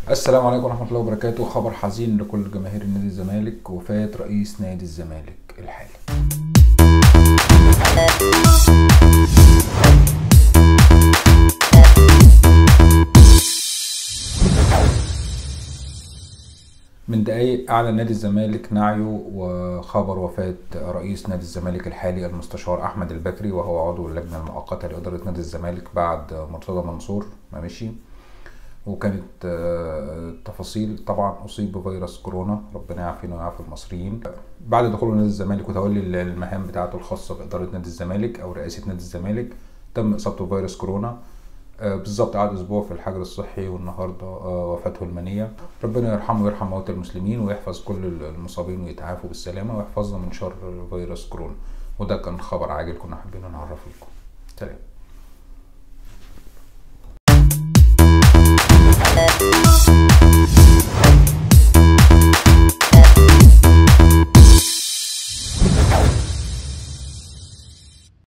السلام عليكم ورحمة الله وبركاته خبر حزين لكل جماهير نادي الزمالك وفاة رئيس نادي الزمالك الحالي من دقايق أعلن نادي الزمالك نعيه وخبر وفاة رئيس نادي الزمالك الحالي المستشار أحمد البكري وهو عضو اللجنة المؤقتة لإدارة نادي الزمالك بعد مرتضى منصور ما مشي وكانت آه، تفاصيل طبعا أصيب بفيروس كورونا ربنا يعافينا ويعافي المصريين بعد دخوله نادي الزمالك وتولي المهام بتاعته الخاصة بإدارة نادي الزمالك أو رئاسة نادي الزمالك تم إصابته بفيروس كورونا آه، بالظبط قعد اسبوع في الحجر الصحي والنهارده آه، وفاته المنيه ربنا يرحمه ويرحم موتى المسلمين ويحفظ كل المصابين ويتعافوا بالسلامه ويحفظنا من شر فيروس كورونا وده كان خبر عاجل كنا حابين نعرفه لكم سلام